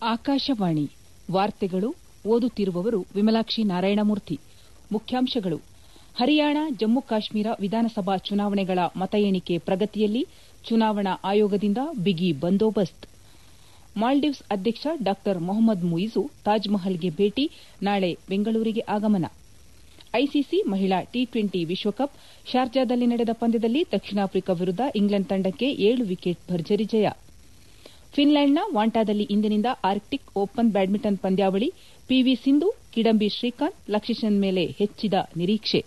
ಆಕಾಶವಾಣಿ ವಾರ್ತೆಗಳು ಓದುತ್ತಿರುವವರು ವಿಮಲಾಕ್ಷಿ ನಾರಾಯಣಮೂರ್ತಿ ಮುಖ್ಯಾಂಶಗಳು ಹರಿಯಾಣ ಜಮ್ಮು ಕಾಶ್ಮೀರ ವಿಧಾನಸಭಾ ಚುನಾವಣೆಗಳ ಮತ ಎಣಿಕೆ ಪ್ರಗತಿಯಲ್ಲಿ ಚುನಾವಣಾ ಆಯೋಗದಿಂದ ಬಿಗಿ ಬಂದೋಬಸ್ತ್ ಮಾಲ್ಡೀವ್ಸ್ ಅಧ್ಯಕ್ಷ ಡಾ ಮೊಹಮ್ಮದ್ ಮುಯಿಜು ತಾಜ್ಮಹಲ್ಗೆ ಭೇಟಿ ನಾಳೆ ಬೆಂಗಳೂರಿಗೆ ಆಗಮನ ಐಸಿಸಿ ಮಹಿಳಾ ಟಿ ಟ್ವೆಂಟಿ ವಿಶ್ವಕಪ್ ಶಾರ್ಜಾದಲ್ಲಿ ನಡೆದ ಪಂದ್ಯದಲ್ಲಿ ದಕ್ಷಿಣ ಆಫ್ರಿಕಾ ವಿರುದ್ದ ಇಂಗ್ಲೆಂಡ್ ತಂಡಕ್ಕೆ ಏಳು ವಿಕೆಟ್ ಭರ್ಜರಿ ಜಯ ಫಿನ್ಲೆಂಡ್ನ ವಾಂಟಾದಲ್ಲಿ ಇಂದಿನಿಂದ ಆರ್ಕ್ಟಿಕ್ ಓಪನ್ ಬ್ಯಾಡ್ಮಿಂಟನ್ ಪಂದ್ಯಾವಳಿ ಪಿವಿ ಸಿಂಧು ಕಿಡಂಬಿ ಶ್ರೀಕಾಂತ್ ಲಕ್ಷ್ಮಸೆನ್ ಮೇಲೆ ಹೆಚ್ಚಿದ ನಿರೀಕ್ಷೆ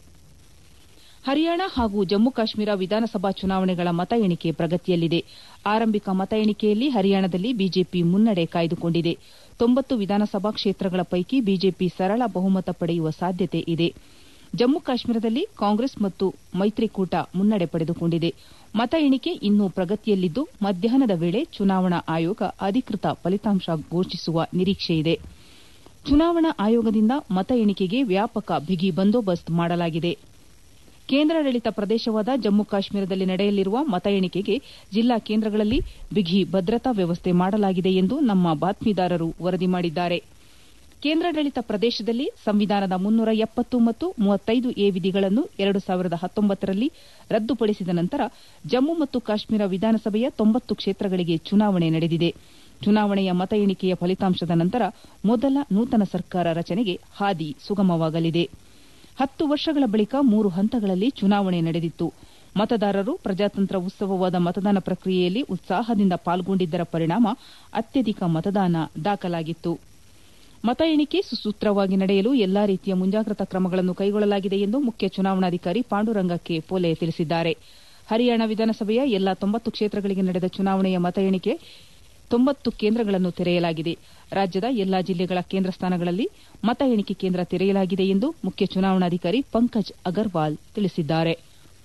ಹರಿಯಾಣ ಹಾಗೂ ಜಮ್ಮು ಕಾಶ್ಮೀರ ವಿಧಾನಸಭಾ ಚುನಾವಣೆಗಳ ಮತ ಎಣಿಕೆ ಪ್ರಗತಿಯಲ್ಲಿದೆ ಆರಂಭಿಕ ಮತ ಎಣಿಕೆಯಲ್ಲಿ ಹರಿಯಾಣದಲ್ಲಿ ಬಿಜೆಪಿ ಮುನ್ನಡೆ ಕಾಯ್ದುಕೊಂಡಿದೆ ತೊಂಬತ್ತು ವಿಧಾನಸಭಾ ಕ್ಷೇತ್ರಗಳ ಪೈಕಿ ಬಿಜೆಪಿ ಸರಳ ಬಹುಮತ ಪಡೆಯುವ ಸಾಧ್ಯತೆ ಇದೆ ಜಮ್ಮು ಕಾಶ್ಮೀರದಲ್ಲಿ ಕಾಂಗ್ರೆಸ್ ಮತ್ತು ಮೈತ್ರಿಕೂಟ ಮುನ್ನಡೆ ಪಡೆದುಕೊಂಡಿದೆ ಮತ ಎಣಿಕೆ ಇನ್ನೂ ಪ್ರಗತಿಯಲ್ಲಿದ್ದು ಮಧ್ಯಾಹ್ನದ ವೇಳೆ ಚುನಾವಣಾ ಆಯೋಗ ಅಧಿಕೃತ ಫಲಿತಾಂಶ ಘೋಷಿಸುವ ನಿರೀಕ್ಷೆಯಿದೆ ಚುನಾವಣಾ ಆಯೋಗದಿಂದ ಮತ ಎಣಿಕೆಗೆ ವ್ಯಾಪಕ ಬಿಗಿ ಬಂದೋಬಸ್ತ್ ಮಾಡಲಾಗಿದೆ ಕೇಂದ್ರಾಡಳಿತ ಪ್ರದೇಶವಾದ ಜಮ್ಮು ಕಾಶ್ಮೀರದಲ್ಲಿ ನಡೆಯಲಿರುವ ಮತ ಎಣಿಕೆಗೆ ಜಿಲ್ಲಾ ಕೇಂದ್ರಗಳಲ್ಲಿ ಬಿಗಿ ಭದ್ರತಾ ವ್ಯವಸ್ಥೆ ಮಾಡಲಾಗಿದೆ ಎಂದು ನಮ್ಮ ಬಾತ್ಮೀದಾರರು ವರದಿ ಮಾಡಿದ್ದಾರೆ ಕೇಂದ್ರಾಡಳಿತ ಪ್ರದೇಶದಲ್ಲಿ ಸಂವಿಧಾನದ ಮುನ್ನೂರ ಎಪ್ಪತ್ತು ಮತ್ತು ಮೂವತ್ತೈದು ಎ ವಿಧಿಗಳನ್ನು ಎರಡು ಸಾವಿರದ ಹತ್ತೊಂಬತ್ತರಲ್ಲಿ ರದ್ದುಪಡಿಸಿದ ನಂತರ ಜಮ್ಮು ಮತ್ತು ಕಾಶ್ಮೀರ ವಿಧಾನಸಭೆಯ ತೊಂಬತ್ತು ಕ್ಷೇತ್ರಗಳಿಗೆ ಚುನಾವಣೆ ನಡೆದಿದೆ ಚುನಾವಣೆಯ ಮತ ಎಣಿಕೆಯ ಫಲಿತಾಂಶದ ನಂತರ ಮೊದಲ ನೂತನ ಸರ್ಕಾರ ರಚನೆಗೆ ಹಾದಿ ಸುಗಮವಾಗಲಿದೆ ಹತ್ತು ವರ್ಷಗಳ ಬಳಿಕ ಮೂರು ಹಂತಗಳಲ್ಲಿ ಚುನಾವಣೆ ನಡೆದಿತ್ತು ಮತದಾರರು ಪ್ರಜಾತಂತ್ರ ಉತ್ಸವವಾದ ಮತದಾನ ಪ್ರಕ್ರಿಯೆಯಲ್ಲಿ ಉತ್ಸಾಹದಿಂದ ಪಾಲ್ಗೊಂಡಿದ್ದರ ಪರಿಣಾಮ ಅತ್ಯಧಿಕ ಮತದಾನ ದಾಖಲಾಗಿತ್ತು ಮತ ಎಣಿಕೆ ಸುಸೂತ್ರವಾಗಿ ನಡೆಯಲು ಎಲ್ಲಾ ರೀತಿಯ ಮುಂಜಾಗ್ರತಾ ಕ್ರಮಗಳನ್ನು ಕೈಗೊಳ್ಳಲಾಗಿದೆ ಎಂದು ಮುಖ್ಯ ಚುನಾವಣಾಧಿಕಾರಿ ಪಾಂಡುರಂಗ ಕೆ ಪೋಲೆ ತಿಳಿಸಿದ್ದಾರೆ ಹರಿಯಾಣ ವಿಧಾನಸಭೆಯ ಎಲ್ಲಾ ತೊಂಬತ್ತು ಕ್ಷೇತ್ರಗಳಿಗೆ ನಡೆದ ಚುನಾವಣೆಯ ಮತ ಎಣಿಕೆ ತೊಂಬತ್ತು ಕೇಂದ್ರಗಳನ್ನು ತೆರೆಯಲಾಗಿದೆ ರಾಜ್ಯದ ಎಲ್ಲಾ ಜಿಲ್ಲೆಗಳ ಕೇಂದ್ರ ಸ್ಥಾನಗಳಲ್ಲಿ ಮತ ಎಣಿಕೆ ಕೇಂದ್ರ ತೆರೆಯಲಾಗಿದೆ ಎಂದು ಮುಖ್ಯ ಚುನಾವಣಾಧಿಕಾರಿ ಪಂಕಜ್ ಅಗರ್ವಾಲ್ ತಿಳಿಸಿದ್ದಾರೆ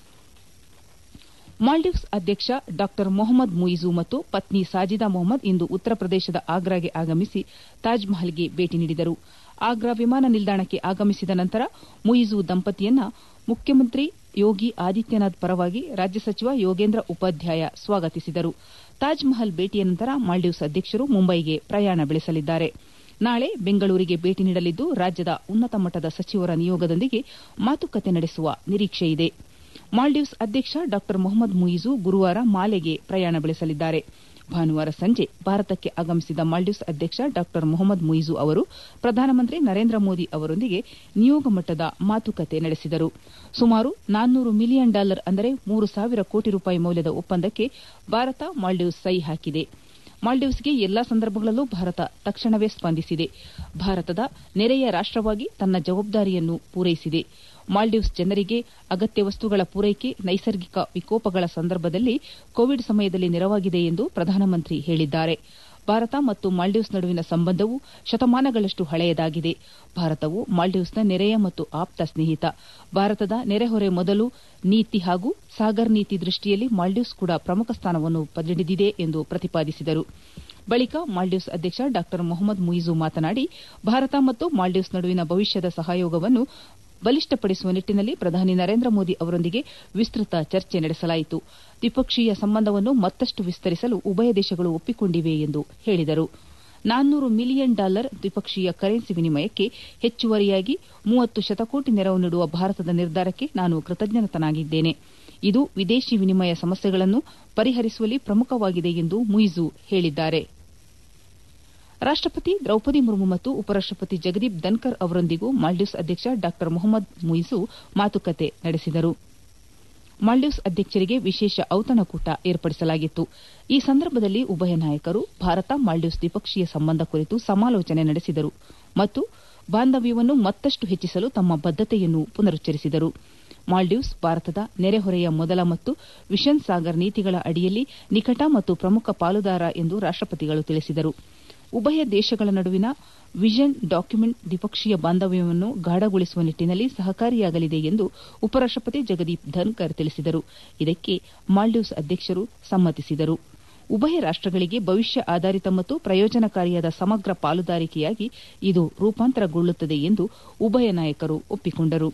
ಮಾಲ್ಡೀವ್ಸ್ ಅಧ್ಯಕ್ಷ ಡಾ ಮೊಹಮ್ಮದ್ ಮುಯಿಜು ಮತ್ತು ಪತ್ನಿ ಸಾಜಿದಾ ಮೊಹಮ್ಮದ್ ಇಂದು ಉತ್ತರ ಪ್ರದೇಶದ ಆಗ್ರಾಗೆ ಆಗಮಿಸಿ ತಾಜ್ಮಹಲ್ಗೆ ಭೇಟಿ ನೀಡಿದರು ಆಗ್ರಾ ವಿಮಾನ ನಿಲ್ದಾಣಕ್ಕೆ ಆಗಮಿಸಿದ ನಂತರ ಮುಯಿಜು ದಂಪತಿಯನ್ನ ಮುಖ್ಯಮಂತ್ರಿ ಯೋಗಿ ಆದಿತ್ಯನಾಥ್ ಪರವಾಗಿ ರಾಜ್ಯ ಸಚಿವ ಯೋಗೇಂದ್ರ ಉಪಾಧ್ಯಾಯ ಸ್ವಾಗತಿಸಿದರು ತಾಜ್ಮಹಲ್ ಭೇಟಿಯ ನಂತರ ಮಾಲ್ಡೀವ್ಸ್ ಅಧ್ಯಕ್ಷರು ಮುಂಬೈಗೆ ಪ್ರಯಾಣ ಬೆಳೆಸಲಿದ್ದಾರೆ ನಾಳೆ ಬೆಂಗಳೂರಿಗೆ ಭೇಟಿ ನೀಡಲಿದ್ದು ರಾಜ್ಯದ ಉನ್ನತ ಮಟ್ಟದ ಸಚಿವರ ನಿಯೋಗದೊಂದಿಗೆ ಮಾತುಕತೆ ನಡೆಸುವ ನಿರೀಕ್ಷೆಯಿದೆ ಮಾಲ್ಡೀವ್ಸ್ ಅಧ್ಯಕ್ಷ ಡಾ ಮೊಹಮ್ಮದ್ ಮುಯಿಜು ಗುರುವಾರ ಮಾಲೆಗೆ ಪ್ರಯಾಣ ಬೆಳೆಸಲಿದ್ದಾರೆ ಭಾನುವಾರ ಸಂಜೆ ಭಾರತಕ್ಕೆ ಆಗಮಿಸಿದ ಮಾಲ್ಡೀವ್ಸ್ ಅಧ್ಯಕ್ಷ ಡಾ ಮೊಹಮ್ಮದ್ ಮುಯಿಜು ಅವರು ಪ್ರಧಾನಮಂತ್ರಿ ನರೇಂದ್ರ ಮೋದಿ ಅವರೊಂದಿಗೆ ನಿಯೋಗ ಮಟ್ಟದ ಮಾತುಕತೆ ನಡೆಸಿದರು ಸುಮಾರು ನಾನ್ನೂರು ಮಿಲಿಯನ್ ಡಾಲರ್ ಅಂದರೆ ಮೂರು ಸಾವಿರ ಕೋಟಿ ರೂಪಾಯಿ ಮೌಲ್ಯದ ಒಪ್ಪಂದಕ್ಕೆ ಭಾರತ ಮಾಲ್ಡೀವ್ಸ್ ಸಹಿ ಹಾಕಿದೆ ಮಾಲ್ಡೀವ್ಸ್ಗೆ ಎಲ್ಲಾ ಸಂದರ್ಭಗಳಲ್ಲೂ ಭಾರತ ತಕ್ಷಣವೇ ಸ್ಪಂದಿಸಿದೆ ಭಾರತದ ನೆರೆಯ ರಾಷ್ಟವಾಗಿ ತನ್ನ ಜವಾಬ್ದಾರಿಯನ್ನು ಪೂರೈಸಿದೆ ಮಾಲ್ಡೀವ್ಸ್ ಜನರಿಗೆ ಅಗತ್ಯ ವಸ್ತುಗಳ ಪೂರೈಕೆ ನೈಸರ್ಗಿಕ ವಿಕೋಪಗಳ ಸಂದರ್ಭದಲ್ಲಿ ಕೋವಿಡ್ ಸಮಯದಲ್ಲಿ ನೆರವಾಗಿದೆ ಎಂದು ಪ್ರಧಾನಮಂತ್ರಿ ಹೇಳಿದ್ದಾರೆ ಭಾರತ ಮತ್ತು ಮಾಲ್ಡೀವ್ಸ್ ನಡುವಿನ ಸಂಬಂಧವು ಶತಮಾನಗಳಷ್ಟು ಹಳೆಯದಾಗಿದೆ ಭಾರತವು ಮಾಲ್ಡೀವ್ಸ್ನ ನೆರೆಯ ಮತ್ತು ಆಪ್ತ ಸ್ನೇಹಿತ ಭಾರತದ ನೆರೆಹೊರೆ ಮೊದಲು ನೀತಿ ಹಾಗೂ ಸಾಗರ್ ನೀತಿ ದೃಷ್ಟಿಯಲ್ಲಿ ಮಾಲ್ಡೀವ್ಸ್ ಕೂಡ ಪ್ರಮುಖ ಸ್ಥಾನವನ್ನು ಪಡೆದಿದೆ ಎಂದು ಪ್ರತಿಪಾದಿಸಿದರು ಬಳಿಕ ಮಾಲ್ಡೀವ್ಸ್ ಅಧ್ಯಕ್ಷ ಡಾ ಮೊಹಮ್ಮದ್ ಮುಯಿಜು ಮಾತನಾಡಿ ಭಾರತ ಮತ್ತು ಮಾಲ್ಡೀವ್ಸ್ ನಡುವಿನ ಭವಿಷ್ಯದ ಸಹಯೋಗವನ್ನು ಬಲಿಷ್ಠಪಡಿಸುವ ನಿಟ್ಟಿನಲ್ಲಿ ಪ್ರಧಾನಿ ನರೇಂದ್ರ ಮೋದಿ ಅವರೊಂದಿಗೆ ವಿಸ್ತೃತ ಚರ್ಚೆ ನಡೆಸಲಾಯಿತು ದ್ವಿಪಕ್ಷೀಯ ಸಂಬಂಧವನ್ನು ಮತ್ತಷ್ಟು ವಿಸ್ತರಿಸಲು ಉಭಯ ದೇಶಗಳು ಒಪ್ಪಿಕೊಂಡಿವೆ ಎಂದು ಹೇಳಿದರು ನಾನ್ನೂರು ಮಿಲಿಯನ್ ಡಾಲರ್ ದ್ವಿಪಕ್ಷೀಯ ಕರೆನ್ಸಿ ವಿನಿಮಯಕ್ಕೆ ಹೆಚ್ಚುವರಿಯಾಗಿ ಮೂವತ್ತು ಶತಕೋಟಿ ನೆರವು ನೀಡುವ ಭಾರತದ ನಿರ್ಧಾರಕ್ಕೆ ನಾನು ಕೃತಜ್ಞನಾಗಿದ್ದೇನೆ ಇದು ವಿದೇಶಿ ವಿನಿಮಯ ಸಮಸ್ಯೆಗಳನ್ನು ಪರಿಹರಿಸುವಲ್ಲಿ ಪ್ರಮುಖವಾಗಿದೆ ಎಂದು ಮುಯಿಜು ಹೇಳಿದ್ದಾರೆ ರಾಷ್ಟಪತಿ ದ್ರೌಪದಿ ಮುರ್ಮು ಮತ್ತು ಉಪರಾಷ್ಟಪತಿ ಜಗದೀಪ್ ಧನ್ಕರ್ ಅವರೊಂದಿಗೂ ಮಾಲ್ಡೀವ್ಸ್ ಅಧ್ಯಕ್ಷ ಡಾ ಮೊಹಮ್ಮದ್ ಮುಯಿಜು ಮಾತುಕತೆ ನಡೆಸಿದರು ಮಾಲ್ಡೀವ್ಸ್ ಅಧ್ಯಕ್ಷರಿಗೆ ವಿಶೇಷ ಔತಣಕೂಟ ಏರ್ಪಡಿಸಲಾಗಿತ್ತು ಈ ಸಂದರ್ಭದಲ್ಲಿ ಉಭಯ ನಾಯಕರು ಭಾರತ ಮಾಲ್ಡೀವ್ಸ್ ದ್ವಿಪಕ್ಷೀಯ ಸಂಬಂಧ ಕುರಿತು ಸಮಾಲೋಚನೆ ನಡೆಸಿದರು ಮತ್ತು ಬಾಂಧವ್ಯವನ್ನು ಮತ್ತಷ್ಟು ಹೆಚ್ಚಿಸಲು ತಮ್ಮ ಬದ್ದತೆಯನ್ನು ಪುನರುಚ್ಚರಿಸಿದರು ಮಾಲ್ಡೀವ್ಸ್ ಭಾರತದ ನೆರೆಹೊರೆಯ ಮೊದಲ ಮತ್ತು ವಿಷನ್ ಸಾಗರ್ ನೀತಿಗಳ ಅಡಿಯಲ್ಲಿ ನಿಕಟ ಮತ್ತು ಪ್ರಮುಖ ಪಾಲುದಾರ ಎಂದು ರಾಷ್ಟಪತಿಗಳು ತಿಳಿಸಿದರು ಉಭಯ ದೇಶಗಳ ನಡುವಿನ ವಿಷನ್ ಡಾಕ್ಯುಮೆಂಟ್ ದ್ವಿಪಕ್ಷೀಯ ಬಾಂಧವ್ಯವನ್ನು ಗಾಢಗೊಳಿಸುವ ನಿಟ್ಟಿನಲ್ಲಿ ಸಹಕಾರಿಯಾಗಲಿದೆ ಎಂದು ಉಪರಾಷ್ಟಪತಿ ಜಗದೀಪ್ ಧನ್ಕರ್ ತಿಳಿಸಿದರು ಇದಕ್ಕೆ ಮಾಲ್ಡೀವ್ಸ್ ಅಧ್ಯಕ್ಷರು ಸಮ್ಮತಿಸಿದರು ಉಭಯ ರಾಷ್ಟಗಳಿಗೆ ಭವಿಷ್ಯ ಆಧಾರಿತ ಮತ್ತು ಪ್ರಯೋಜನಕಾರಿಯಾದ ಸಮಗ್ರ ಪಾಲುದಾರಿಕೆಯಾಗಿ ಇದು ರೂಪಾಂತರಗೊಳ್ಳುತ್ತದೆ ಎಂದು ಉಭಯ ನಾಯಕರು ಒಪ್ಪಿಕೊಂಡರು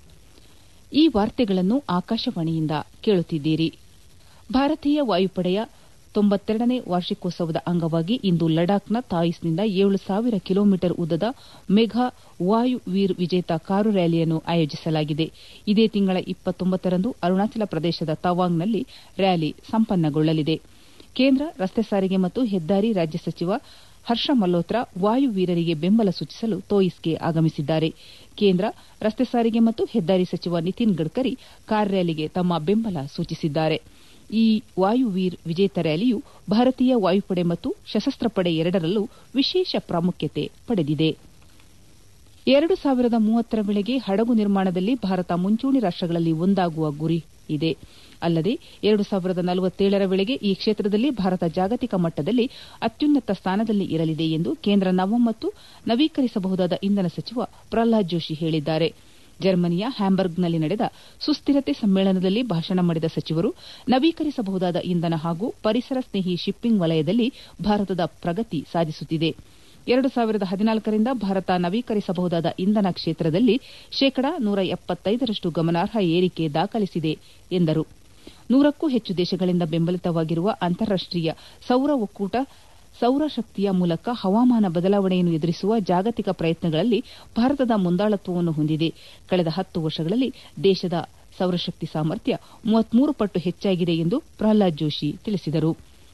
ಈ ವಾರ್ತೆಗಳನ್ನು ಆಕಾಶವಾಣಿಯಿಂದ ಕೇಳುತ್ತಿದ್ದೀರಿ ಭಾರತೀಯ ವಾಯುಪಡೆಯ ತೊಂಬತ್ತೆರಡನೇ ವಾರ್ಷಿಕೋತ್ಸವದ ಅಂಗವಾಗಿ ಇಂದು ಲಡಾಖ್ನ ತಾಯಿಸ್ನಿಂದ ಏಳು ಸಾವಿರ ಕಿಲೋಮೀಟರ್ ಉದ್ದದ ಮೆಘಾ ವಾಯು ವೀರ್ ವಿಜೇತ ಕಾರು ರ್ಯಾಲಿಯನ್ನು ಆಯೋಜಿಸಲಾಗಿದೆ ಇದೇ ತಿಂಗಳ ಇಪ್ಪತ್ತೊಂಬತ್ತರಂದು ಅರುಣಾಚಲ ಪ್ರದೇಶದ ತವಾಂಗ್ನಲ್ಲಿ ರ್ಯಾಲಿ ಸಂಪನ್ನಗೊಳ್ಳಲಿದೆ ಕೇಂದ್ರ ರಸ್ತೆ ಸಾರಿಗೆ ಮತ್ತು ಹೆದ್ದಾರಿ ರಾಜ್ಯ ಸಚಿವ ಹರ್ಷ ಮಲ್ಹೋತ್ರಾ ವಾಯು ವೀರರಿಗೆ ಬೆಂಬಲ ಸೂಚಿಸಲು ತೋಯಿಸ್ಗೆ ಆಗಮಿಸಿದ್ದಾರೆ ಕೇಂದ್ರ ರಸ್ತೆ ಸಾರಿಗೆ ಮತ್ತು ಹೆದ್ದಾರಿ ಸಚಿವ ನಿತಿನ್ ಗಡ್ಕರಿ ಕಾರ್ ರ್ಯಾಲಿಗೆ ತಮ್ಮ ಬೆಂಬಲ ಸೂಚಿಸಿದ್ದಾರೆ ಈ ವಾಯುವೀರ್ ವಿಜೇತ ರ್ಯಾಲಿಯು ಭಾರತೀಯ ವಾಯುಪಡೆ ಮತ್ತು ಸಶಸ್ತ್ರ ಪಡೆ ಎರಡರಲ್ಲೂ ವಿಶೇಷ ಪ್ರಾಮುಖ್ಯತೆ ಪಡೆದಿದೆ ಎರಡು ಸಾವಿರದ ಮೂವತ್ತರ ವೇಳೆಗೆ ಹಡಗು ನಿರ್ಮಾಣದಲ್ಲಿ ಭಾರತ ಮುಂಚೂಣಿ ರಾಷ್ಟಗಳಲ್ಲಿ ಒಂದಾಗುವ ಗುರಿ ಇದೆ ಅಲ್ಲದೆ ಎರಡು ಸಾವಿರದ ನಲವತ್ತೇಳರ ವೇಳೆಗೆ ಈ ಕ್ಷೇತ್ರದಲ್ಲಿ ಭಾರತ ಜಾಗತಿಕ ಮಟ್ಟದಲ್ಲಿ ಅತ್ಯುನ್ನತ ಸ್ಥಾನದಲ್ಲಿ ಇರಲಿದೆ ಎಂದು ಕೇಂದ್ರ ನವ ಮತ್ತು ನವೀಕರಿಸಬಹುದಾದ ಇಂಧನ ಸಚಿವ ಪ್ರಹ್ಲಾದ್ ಜೋಶಿ ಹೇಳಿದ್ದಾರೆ ಜರ್ಮನಿಯ ಹ್ಯಾಂಬರ್ಗ್ನಲ್ಲಿ ನಡೆದ ಸುಸ್ಥಿರತೆ ಸಮ್ಮೇಳನದಲ್ಲಿ ಭಾಷಣ ಮಾಡಿದ ಸಚಿವರು ನವೀಕರಿಸಬಹುದಾದ ಇಂಧನ ಹಾಗೂ ಪರಿಸರ ಸ್ನೇಹಿ ಶಿಪ್ಪಿಂಗ್ ವಲಯದಲ್ಲಿ ಭಾರತದ ಪ್ರಗತಿ ಸಾಧಿಸುತ್ತಿದೆ ಎರಡು ಸಾವಿರದ ಹದಿನಾಲ್ಕರಿಂದ ಭಾರತ ನವೀಕರಿಸಬಹುದಾದ ಇಂಧನ ಕ್ಷೇತ್ರದಲ್ಲಿ ಶೇಕಡಾ ನೂರ ಎಪ್ಪತ್ತೈದರಷ್ಟು ಗಮನಾರ್ಹ ಏರಿಕೆ ದಾಖಲಿಸಿದೆ ಎಂದರು ನೂರಕ್ಕೂ ಹೆಚ್ಚು ದೇಶಗಳಿಂದ ಬೆಂಬಲಿತವಾಗಿರುವ ಅಂತಾರಾಷ್ಟೀಯ ಸೌರ ಒಕ್ಕೂಟ ಸೌರಶಕ್ತಿಯ ಮೂಲಕ ಹವಾಮಾನ ಬದಲಾವಣೆಯನ್ನು ಎದುರಿಸುವ ಜಾಗತಿಕ ಪ್ರಯತ್ನಗಳಲ್ಲಿ ಭಾರತದ ಮುಂದಾಳತ್ವವನ್ನು ಹೊಂದಿದೆ ಕಳೆದ ಹತ್ತು ವರ್ಷಗಳಲ್ಲಿ ದೇಶದ ಸೌರಶಕ್ತಿ ಸಾಮರ್ಥ್ಯ ಮೂವತ್ಮೂರು ಪಟ್ಟು ಹೆಚ್ಚಾಗಿದೆ ಎಂದು ಪ್ರಹ್ಲಾದ್ ಜೋಶಿ ತಿಳಿಸಿದರು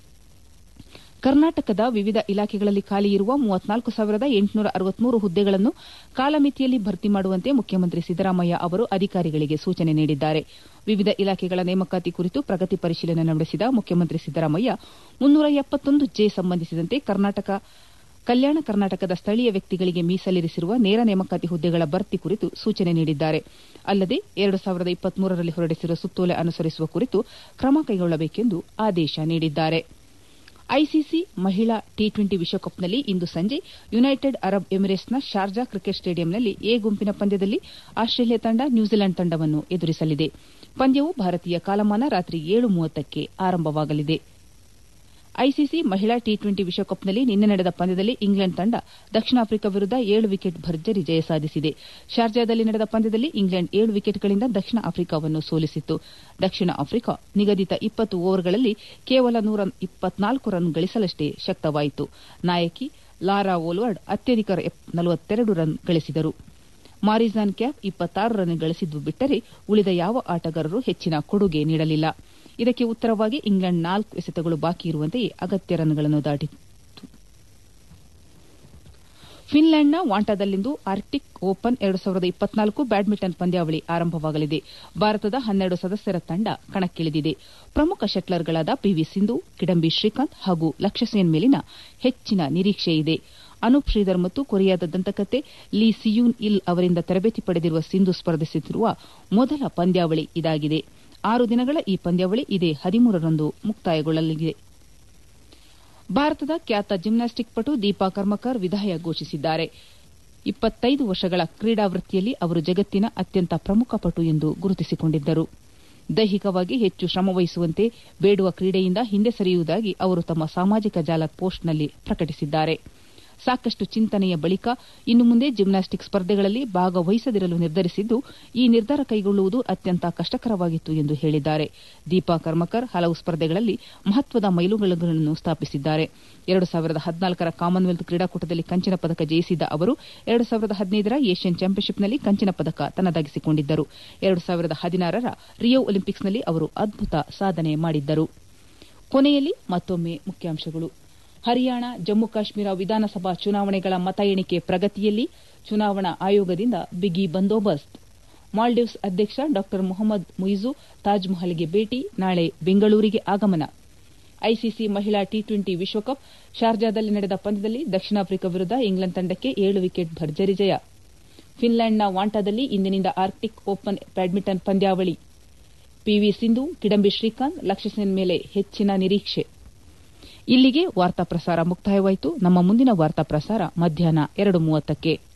ಕರ್ನಾಟಕದ ವಿವಿಧ ಇಲಾಖೆಗಳಲ್ಲಿ ಖಾಲಿ ಇರುವ ಮೂವತ್ನಾಲ್ಕು ಸಾವಿರದ ಎಂಟುನೂರ ಅರವತ್ಮೂರು ಹುದ್ದೆಗಳನ್ನು ಕಾಲಮಿತಿಯಲ್ಲಿ ಭರ್ತಿ ಮಾಡುವಂತೆ ಮುಖ್ಯಮಂತ್ರಿ ಸಿದ್ದರಾಮಯ್ಯ ಅವರು ಅಧಿಕಾರಿಗಳಿಗೆ ಸೂಚನೆ ನೀಡಿದ್ದಾರೆ ವಿವಿಧ ಇಲಾಖೆಗಳ ನೇಮಕಾತಿ ಕುರಿತು ಪ್ರಗತಿ ಪರಿಶೀಲನೆ ನಡೆಸಿದ ಮುಖ್ಯಮಂತ್ರಿ ಸಿದ್ದರಾಮಯ್ಯ ಮುನ್ನೂರ ಎಪ್ಪತ್ತೊಂದು ಜೆ ಸಂಬಂಧಿಸಿದಂತೆ ಕರ್ನಾಟಕ ಕಲ್ಯಾಣ ಕರ್ನಾಟಕದ ಸ್ಥಳೀಯ ವ್ಯಕ್ತಿಗಳಿಗೆ ಮೀಸಲಿರಿಸಿರುವ ನೇರ ನೇಮಕಾತಿ ಹುದ್ದೆಗಳ ಭರ್ತಿ ಕುರಿತು ಸೂಚನೆ ನೀಡಿದ್ದಾರೆ ಅಲ್ಲದೆ ಎರಡು ಸಾವಿರದ ಇಪ್ಪತ್ಮೂರರಲ್ಲಿ ಹೊರಡಿಸಿರುವ ಸುತ್ತೋಲೆ ಅನುಸರಿಸುವ ಕುರಿತು ಕ್ರಮ ಕೈಗೊಳ್ಳಬೇಕೆಂದು ಆದೇಶ ನೀಡಿದ್ದಾರೆ ಐಸಿಸಿ ಮಹಿಳಾ ಟಿ ಟ್ವೆಂಟಿ ವಿಶ್ವಕಪ್ನಲ್ಲಿ ಇಂದು ಸಂಜೆ ಯುನೈಟೆಡ್ ಅರಬ್ ಎಮಿರೇಟ್ಸ್ನ ಶಾರ್ಜಾ ಕ್ರಿಕೆಟ್ ಸ್ಟೇಡಿಯಂನಲ್ಲಿ ಎ ಗುಂಪಿನ ಪಂದ್ಯದಲ್ಲಿ ಆಸ್ಟ್ರೇಲಿಯಾ ತಂಡ ನ್ಯೂಜಿಲೆಂಡ್ ತಂಡವನ್ನು ಎದುರಿಸಲಿದೆ ಪಂದ್ಯವು ಭಾರತೀಯ ಕಾಲಮಾನ ರಾತ್ರಿ ಏಳು ಮೂವತ್ತಕ್ಕೆ ಆರಂಭವಾಗಲಿದೆ ಐಸಿಸಿ ಮಹಿಳಾ ಟಿ ಟ್ವೆಂಟಿ ವಿಶ್ವಕಪ್ನಲ್ಲಿ ನಿನ್ನೆ ನಡೆದ ಪಂದ್ಯದಲ್ಲಿ ಇಂಗ್ಲೆಂಡ್ ತಂಡ ದಕ್ಷಿಣ ಆಫ್ರಿಕಾ ವಿರುದ್ದ ಏಳು ವಿಕೆಟ್ ಭರ್ಜರಿ ಜಯ ಸಾಧಿಸಿದೆ ಶಾರ್ಜಾದಲ್ಲಿ ನಡೆದ ಪಂದ್ಯದಲ್ಲಿ ಇಂಗ್ಲೆಂಡ್ ಏಳು ವಿಕೆಟ್ಗಳಿಂದ ದಕ್ಷಿಣ ಆಫ್ರಿಕಾವನ್ನು ಸೋಲಿಸಿತ್ತು ದಕ್ಷಿಣ ಆಫ್ರಿಕಾ ನಿಗದಿತ ಇಪ್ಪತ್ತು ಓವರ್ಗಳಲ್ಲಿ ಕೇವಲ ನೂರ ಇಪ್ಪತ್ನಾಲ್ಕು ರನ್ ಗಳಿಸಲಷ್ಟೇ ಶಕ್ತವಾಯಿತು ನಾಯಕಿ ಲಾರಾ ವೋಲ್ವರ್ಡ್ ಅತ್ಯಧಿಕ ನಲವತ್ತೆರಡು ರನ್ ಗಳಿಸಿದರು ಮಾರಿಜಾನ್ ಕ್ಯಾಪ್ ಇಪ್ಪತ್ತಾರು ರನ್ ಗಳಿಸಿದ್ದು ಬಿಟ್ಟರೆ ಉಳಿದ ಯಾವ ಆಟಗಾರರು ಹೆಚ್ಚಿನ ಕೊಡುಗೆ ನೀಡಲಿಲ್ಲ ಇದಕ್ಕೆ ಉತ್ತರವಾಗಿ ಇಂಗ್ಲೆಂಡ್ ನಾಲ್ಕು ಎಸೆತಗಳು ಬಾಕಿ ಇರುವಂತೆಯೇ ಅಗತ್ಯ ರನ್ಗಳನ್ನು ದಾಟಿತು ಫಿನ್ಲೆಂಡ್ನ ವಾಂಟಾದಲ್ಲಿಂದು ಆರ್ಟಿಕ್ ಓಪನ್ ಎರಡು ಸಾವಿರದ ಇಪ್ಪತ್ನಾಲ್ಕು ಬ್ಯಾಡ್ಮಿಂಟನ್ ಪಂದ್ಯಾವಳಿ ಆರಂಭವಾಗಲಿದೆ ಭಾರತದ ಹನ್ನೆರಡು ಸದಸ್ಯರ ತಂಡ ಕಣಕ್ಕಿಳಿದಿದೆ ಪ್ರಮುಖ ಶಟ್ಲರ್ಗಳಾದ ಪಿವಿ ಸಿಂಧು ಕಿಡಂಬಿ ಶ್ರೀಕಾಂತ್ ಹಾಗೂ ಲಕ್ಷ್ಯಸೇನ್ ಮೇಲಿನ ಹೆಚ್ಚಿನ ನಿರೀಕ್ಷೆಯಿದೆ ಅನೂಪ್ ಶ್ರೀಧರ್ ಮತ್ತು ಕೊರಿಯಾದ ದಂತಕತೆ ಲೀ ಸಿಯೂನ್ ಇಲ್ ಅವರಿಂದ ತರಬೇತಿ ಪಡೆದಿರುವ ಸಿಂಧು ಸ್ಪರ್ಧಿಸುತ್ತಿರುವ ಮೊದಲ ಪಂದ್ಯಾವಳಿ ಇದಾಗಿದೆ ಆರು ದಿನಗಳ ಈ ಪಂದ್ಯಾವಳಿ ಇದೇ ಹದಿಮೂರರಂದು ಮುಕ್ತಾಯಗೊಳ್ಳಲಿದೆ ಭಾರತದ ಖ್ಯಾತ ಜಿಮ್ನಾಸ್ಟಿಕ್ ಪಟು ದೀಪಾ ಕರ್ಮಕರ್ ವಿದಾಯ ಘೋಷಿಸಿದ್ದಾರೆ ಇಪ್ಪತ್ತೈದು ವರ್ಷಗಳ ಕ್ರೀಡಾ ವೃತ್ತಿಯಲ್ಲಿ ಅವರು ಜಗತ್ತಿನ ಅತ್ಯಂತ ಪ್ರಮುಖ ಪಟು ಎಂದು ಗುರುತಿಸಿಕೊಂಡಿದ್ದರು ದೈಹಿಕವಾಗಿ ಹೆಚ್ಚು ಶ್ರಮವಹಿಸುವಂತೆ ಬೇಡುವ ಕ್ರೀಡೆಯಿಂದ ಹಿಂದೆ ಸರಿಯುವುದಾಗಿ ಅವರು ತಮ್ಮ ಸಾಮಾಜಿಕ ಜಾಲ ಪೋಸ್ಟ್ನಲ್ಲಿ ಪ್ರಕಟಿಸಿದ್ದಾರೆ ಸಾಕಷ್ಟು ಚಿಂತನೆಯ ಬಳಿಕ ಇನ್ನು ಮುಂದೆ ಜಿಮ್ನಾಸ್ಟಿಕ್ ಸ್ಪರ್ಧೆಗಳಲ್ಲಿ ಭಾಗವಹಿಸದಿರಲು ನಿರ್ಧರಿಸಿದ್ದು ಈ ನಿರ್ಧಾರ ಕೈಗೊಳ್ಳುವುದು ಅತ್ಯಂತ ಕಷ್ಟಕರವಾಗಿತ್ತು ಎಂದು ಹೇಳಿದ್ದಾರೆ ದೀಪಾ ಕರ್ಮಕರ್ ಹಲವು ಸ್ಪರ್ಧೆಗಳಲ್ಲಿ ಮಹತ್ವದ ಮೈಲುಗಲ್ಲುಗಳನ್ನು ಸ್ಥಾಪಿಸಿದ್ದಾರೆ ಎರಡು ಸಾವಿರದ ಹದಿನಾಲ್ಕರ ಕಾಮನ್ವೆಲ್ತ್ ಕ್ರೀಡಾಕೂಟದಲ್ಲಿ ಕಂಚಿನ ಪದಕ ಜಯಿಸಿದ್ದ ಅವರು ಎರಡು ಸಾವಿರದ ಹದಿನೈದರ ಏಷ್ಯನ್ ಚಾಂಪಿಯನ್ಶಿಪ್ನಲ್ಲಿ ಕಂಚಿನ ಪದಕ ತನ್ನದಾಗಿಸಿಕೊಂಡಿದ್ದರು ಎರಡು ಸಾವಿರದ ಹದಿನಾರರ ರಿಯೋ ಒಲಿಂಪಿಕ್ಸ್ನಲ್ಲಿ ಅವರು ಅದ್ಭುತ ಸಾಧನೆ ಮಾಡಿದ್ದರು ಕೊನೆಯಲ್ಲಿ ಮತ್ತೊಮ್ಮೆ ಮುಖ್ಯಾಂಶಗಳು ಹರಿಯಾಣ ಜಮ್ಮು ಕಾಶ್ಮೀರ ವಿಧಾನಸಭಾ ಚುನಾವಣೆಗಳ ಮತ ಎಣಿಕೆ ಪ್ರಗತಿಯಲ್ಲಿ ಚುನಾವಣಾ ಆಯೋಗದಿಂದ ಬಿಗಿ ಬಂದೋಬಸ್ತ್ ಮಾಲ್ಡೀವ್ಸ್ ಅಧ್ಯಕ್ಷ ಡಾ ಮೊಹಮ್ಮದ್ ಮುಯಿಜು ತಾಜ್ ಮಹಲ್ಗೆ ಭೇಟಿ ನಾಳೆ ಬೆಂಗಳೂರಿಗೆ ಆಗಮನ ಐಸಿಸಿ ಮಹಿಳಾ ಟಿ ಟ್ವೆಂಟಿ ವಿಶ್ವಕಪ್ ಶಾರ್ಜಾದಲ್ಲಿ ನಡೆದ ಪಂದ್ಯದಲ್ಲಿ ದಕ್ಷಿಣ ಆಫ್ರಿಕಾ ವಿರುದ್ದ ಇಂಗ್ಲೆಂಡ್ ತಂಡಕ್ಕೆ ಏಳು ವಿಕೆಟ್ ಭರ್ಜರಿ ಜಯ ಫಿನ್ಲೆಂಡ್ನ ವಾಂಟಾದಲ್ಲಿ ಇಂದಿನಿಂದ ಆರ್ಕ್ಟಿಕ್ ಓಪನ್ ಬ್ಯಾಡ್ಮಿಂಟನ್ ಪಂದ್ಯಾವಳಿ ಪಿವಿ ಸಿಂಧು ಕಿಡಂಬಿ ಶ್ರೀಕಾಂತ್ ಲಕ್ಷ್ಯಸೇನ್ ಮೇಲೆ ಹೆಚ್ಚಿನ ನಿರೀಕ್ಷೆ ಇಲ್ಲಿಗೆ ವಾರ್ತಾ ಪ್ರಸಾರ ಮುಕ್ತಾಯವಾಯಿತು ನಮ್ಮ ಮುಂದಿನ ವಾರ್ತಾ ಪ್ರಸಾರ ಮಧ್ಯಾಹ್ನ ಎರಡು ಮೂವತ್ತಕ್ಕೆ